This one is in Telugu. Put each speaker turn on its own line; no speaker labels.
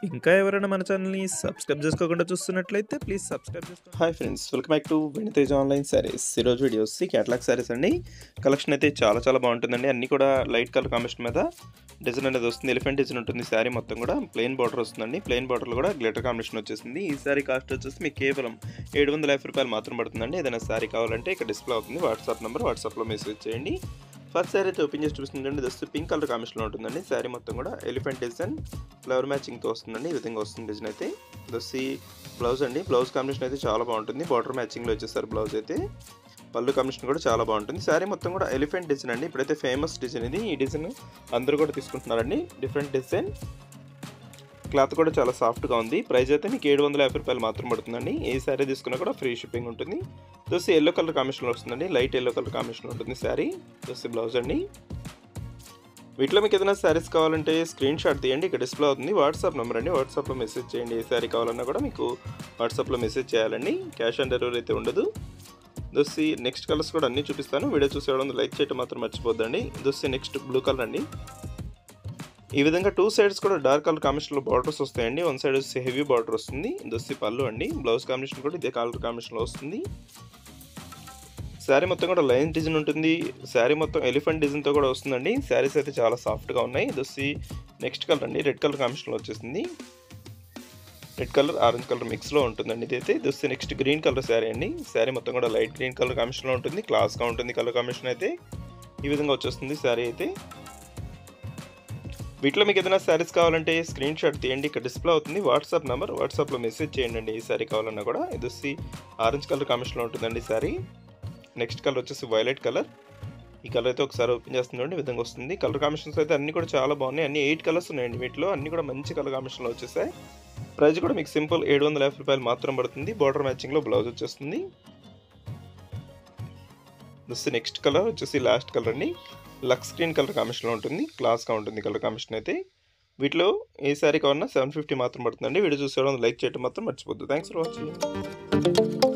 ఇంకా ఎవరైనా మన ఛానల్ని సబ్స్క్రైబ్ చేసుకోకుండా చూస్తున్నట్లయితే ప్లీజ్ సబ్స్క్రైబ్ చేసుకోండి
hi friends welcome back to Venitej online saris ఈరోజు వీడియోస్ క్యాటలాగ్ శారీస్ అండి కలెక్షన్ అయితే చాలా చాలా బాగుంటుందండి అన్నీ కూడా లైట్ కలర్ కాంబినేషన్ మీద డిజైన్ అనేది వస్తుంది ఎలిఫెంట్ డిజైన్ ఉంటుంది శారీ మొత్తం కూడా ప్లెయిన్ బార్డర్ వస్తుందండి ప్లెయిన్ బార్డర్లో కూడా గ్లిటర్ కాంబినేషన్ వచ్చేసింది ఈ శారీ కాస్ట్ వచ్చేసి మీకు కేవలం ఏడు వందల యాభై రూపాయలు మాత్రం పడుతుందండి ఏదైనా శారీ కావాలంటే ఇక్కడ డిస్ప్లే అవుతుంది వాట్సాప్ నెంబర్ వాట్సాప్లో మెసేజ్ చేయండి ఫస్ట్ శారీ అయితే ఓపెన్ చేసి చూస్తుందండి జస్ట్ పింక్ కలర్ కాంబినేషన్లో ఉంటుందండి శారీ మొత్తం కూడా ఎలిఫెంట్ డిజైన్ ఫ్లవర్ మ్యాచింగ్తో వస్తుందండి ఈ విధంగా వస్తుంది డిజైన్ అయితే దొస్సి బ్లౌజ్ అండి బ్లౌజ్ కాంబినేషన్ అయితే చాలా బాగుంటుంది బార్డర్ మ్యాచింగ్లో వచ్చేసారు బ్లౌజ్ అయితే పళ్ళు కాంబినేషన్ కూడా చాలా బాగుంటుంది శారీ మొత్తం కూడా ఎలిఫెంట్ డిజైన్ అండి ఇప్పుడైతే ఫేమస్ డిజైన్ ఇది ఈ డిజైన్ అందరూ కూడా తీసుకుంటున్నారండి డిఫరెంట్ డిజైన్ క్లాత్ కూడా చాలా సాఫ్ట్గా ఉంది ప్రైస్ అయితే మీకు ఏడు వందల యాభై రూపాయలు మాత్రం పడుతుందండి ఏ శారీ తీసుకున్నా కూడా ఫ్రీ షిప్పింగ్ ఉంటుంది దోసి ఎల్లో కలర్ కాంబినేషన్లో వస్తుందండి లైట్ ఎల్లో కలర్ కాంబినేషన్లో ఉంటుంది శారీ దోసి బ్లౌజ్ అండి వీటిలో మీకు ఏదైనా శారీస్ కావాలంటే స్క్రీన్ షాట్ తీయండి ఇక్కడ డిస్ప్లే అవుతుంది వాట్సాప్ నెంబర్ అండి వాట్సాప్లో మెసేజ్ చేయండి ఏ శారీ కావాలన్నా కూడా మీకు వాట్సాప్లో మెసేజ్ చేయాలండి క్యాష్ ఆన్ డెలివరీ అయితే ఉండదు దోసి నెక్స్ట్ కలర్స్ కూడా అన్నీ చూపిస్తాను వీడియో చూసేవాళ్ళం లైక్ చేయడం మాత్రం మర్చిపోద్దండి దోసి నెక్స్ట్ బ్లూ కలర్ అండి ఈ విధంగా టూ సైడ్స్ కూడా డార్క్ కలర్ కాంబినేషన్లో బార్డర్స్ వస్తాయండి వన్ సైడ్ వచ్చి హెవీ బార్డర్ వస్తుంది దొస్సి పళ్ళు అండి బ్లౌజ్ కాంబినేషన్ కూడా ఇదే కలర్ కాంబినేషన్లో వస్తుంది శారీ మొత్తం కూడా లైన్ డిజైన్ ఉంటుంది శారీ మొత్తం ఎలిఫెంట్ డిజైన్తో కూడా వస్తుందండి శారీస్ అయితే చాలా సాఫ్ట్గా ఉన్నాయి దొస్సి నెక్స్ట్ కలర్ అండి రెడ్ కలర్ కాంబినేషన్లో వచ్చేసింది రెడ్ కలర్ ఆరెంజ్ కలర్ మిక్స్లో ఉంటుందండి ఇదైతే దొస్సి నెక్స్ట్ గ్రీన్ కలర్ శారీ అండి శారీ మొత్తం కూడా లైట్ గ్రీన్ కలర్ కాంబినేషన్లో ఉంటుంది క్లాస్గా ఉంటుంది కలర్ కాంబినేషన్ అయితే ఈ విధంగా వచ్చేస్తుంది శారీ అయితే వీటిలో మీకు ఏదైనా శారీస్ కావాలంటే స్క్రీన్ షాట్ తీయండి ఇక్కడ డిస్ప్లే అవుతుంది వాట్సాప్ నెంబర్ వాట్సాప్లో మెసేజ్ చేయండి అండి ఈ శారీ కావాలన్నా కూడా ఇది వచ్చి ఆరెంజ్ కలర్ కాంబినేషన్లో ఉంటుందండి శారీ నెక్స్ట్ కలర్ వచ్చేసి వైలెట్ కలర్ ఈ కలర్ అయితే ఒకసారి ఓపెన్ చేస్తుందండి ఈ విధంగా వస్తుంది కలర్ కాంబినేషన్స్ అయితే అన్ని కూడా చాలా బాగున్నాయి అన్ని ఎయిట్ కలర్స్ ఉన్నాయండి వీటిలో అన్ని కూడా మంచి కలర్ కాంబినేషన్లో వచ్చేసాయి ప్రైస్ కూడా మీకు సింపుల్ ఏడు వందల యాభై రూపాయలు మాత్రం పడుతుంది బార్డర్ మ్యాచింగ్లో బ్లౌజ్ వచ్చేస్తుంది దిస్ నెక్స్ట్ కలర్ వచ్చేసి లాస్ట్ కలర్ అండి లక్స్ స్క్రీన్ కలర్ కాంబినేషన్లో ఉంటుంది క్లాస్గా ఉంటుంది కలర్ కాంబినేషన్ అయితే వీటిలో ఏ శారీ కావాలన్నా సెవెన్ ఫిఫ్టీ మాత్రం పడుతుందండి వీడియో చూసేవాళ్ళం లైక్ చేయడం మాత్రం మర్చిపోద్దు థ్యాంక్స్ ఫర్ వాచింగ్